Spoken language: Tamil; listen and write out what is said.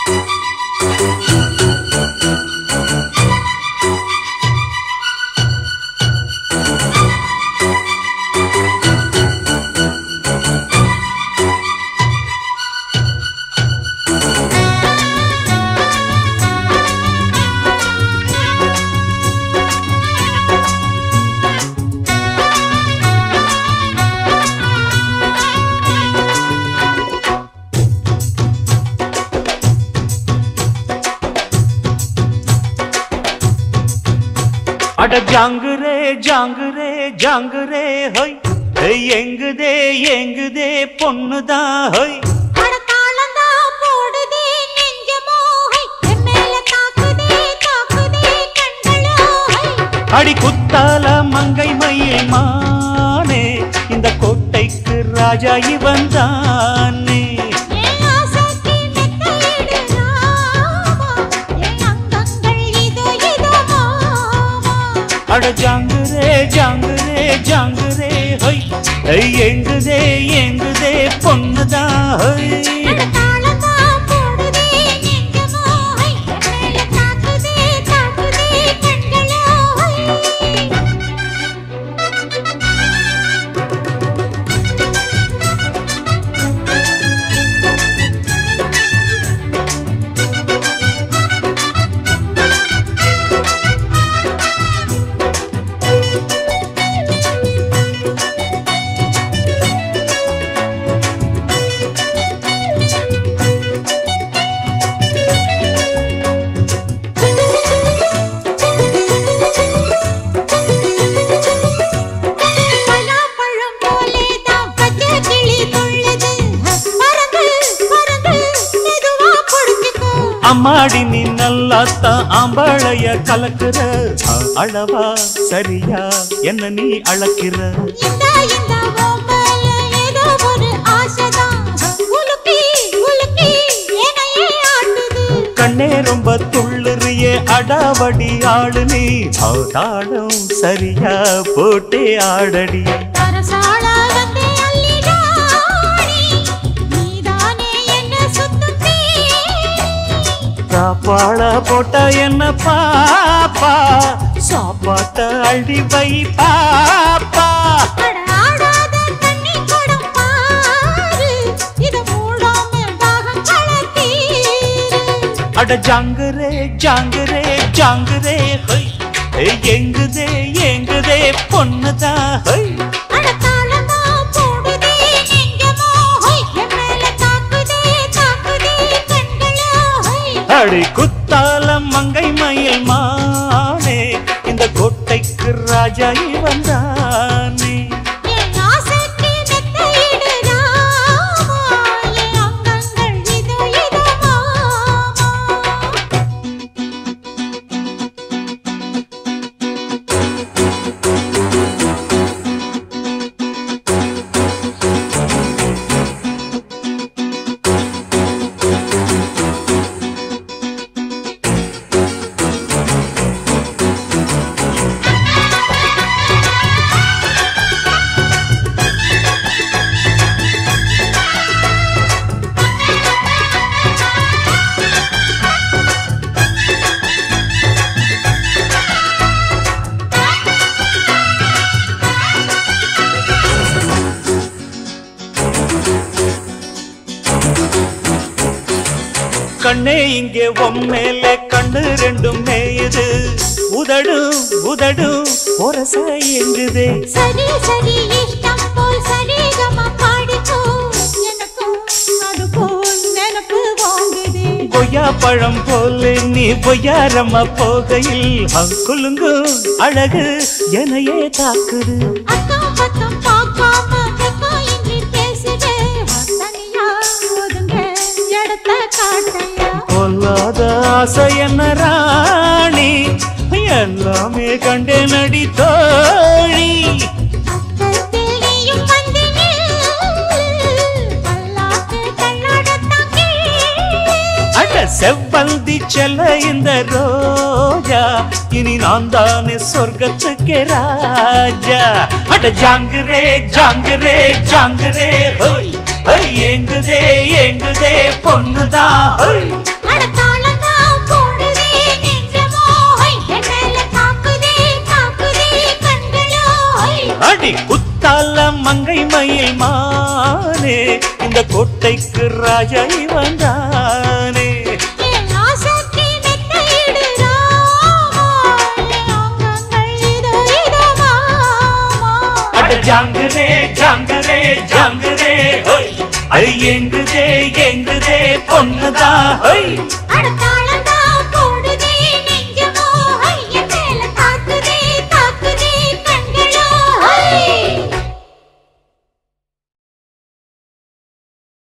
அட ஜாங்குரே ஜாங்குரே ஜாங்குரே ஹொய் ஏய், எங்குதே எங்குதே பொண்ணுதான் ஹொய் அட தாளந்தான் போடுதே நெஞ்சமோ ஹை என் மேல தாக்குதே தாக்குதே கண்களோ ஹை அடி குத்தால மங்கை மயில் மானே இந்த கோட்டைக்கு ராஜா இவன் தானே என் ஆசைக்கு மெத்தையிடு ராமா என் அங்கங்கள் இதோ இதோ மாமா அட ஜாங்குரே ஜாங்குரே ஜாங்குரே ஹொய் ஏய், எங்குதே எங்குதே பொண்ணுதான் ஹொய் அட தாளந்தான் போடுதே நெஞ்சமோ ஹை என் மேல தாக்குதே தாக்குதே கண்களோ ஹை பலாப்பழம் போலேதான் பச்சை கிளி துள்ளுது. பறந்து, பறந்து, மெதுவா புடிச்சுக்கோ. அம்மாடி நீ நல்லாத்தான் ஆம்பாளைய கலக்குற அளவா சரியா என்ன நீ அளக்கிற இந்தா, இந்தா உன் மேல ஏதோ ஒரு ஆசைதான். உலுக்கி, உலுக்கி என்னையே ஆட்டுது. கண்ணே ரொம்ப துள்ளுறியே அடாவடி ஆடு நீ தாளம் சரியா போட்டே ஆடடி அரசாளா வந்தே அள்ளிடாடி. நீதானே என்ன சுத்தும் தேடி. சாப்பாட போட்ட என்ன பாப்பா சாப்பாட்ட அள்ளி வை பாப்பா அட ஆடாத தண்ணி குடம் பாரு. இத மூடாம தாகம் கலத்தீரு. அட ஜாங்குரே ஜாங்குரே ஜாங்குரே ஹொய் ஏய், எங்குதே எங்குதே பொண்ணுதா ஹொய் அட தாளமா போடுதே நெஞ்சமோ ஹொய். என் மேல தாக்குதே, தாக்குதே கண்களோ ஹொய். அடி குத்தாலம் மங்கை மயில் மானே இந்த கோட்டைக்கு ராஜா இவன் தானே என் ஆசைக்கு மெத்தையிடு ராமா. என் அங்கங்கள் இதோ இதோ மாமா. கண்ணே இங்கே உம்மேல கண்ணு ரெண்டும் மேயுது உதடு உதடு ஒரச எங்குதே சரி சரி இஷ்டம் போல் சரிகம பாடிக்கோ எனக்கும் அது போல் நினப்பு வாங்குதே கொய்யா பழம் போல நீ பொய்யாரம்மா போகையில் அங்குலுங்கு அழகு எனையே தாக்குது அக்கம் பக்கம் பார்க்காம வெக்கம் இன்றி பேசுதே தனியா ஒதுங்க இடத்த காட்டையா பொல்லாத ஆசை என்ன ராணி எல்லாமே கண்டே நடி தோழி பக்கத்தில் நீயும் வந்து நில்லு. பல்லாக்கு தள்ளாடத்தான் கேளு. அட செவ்வந்தி செல்ல இந்த ரோஜா இனி நான் தானே சொர்க்கத்துக்கு ராஜா அட ஜாங்குரே ஜாங்குரே ஜாங்குரே ஹோய் ஹோய் எங்குதே எங்குதே பொண்ணுதான் ஹோய் அட மயில் மானே இந்த கோட்டைக்கு ராஜா வந்தானே என் ஆசைக்கு மெத்தையிடு ராமா, என் அங்கங்கள் இதோ இதோ மாமா. அட ஜாங்கரே ஜாங்கரே ஜாங்கரே ஹோய் அது எங்குதே எங்குதே பொண்ணுதா ஹோய் அடுத்தாள்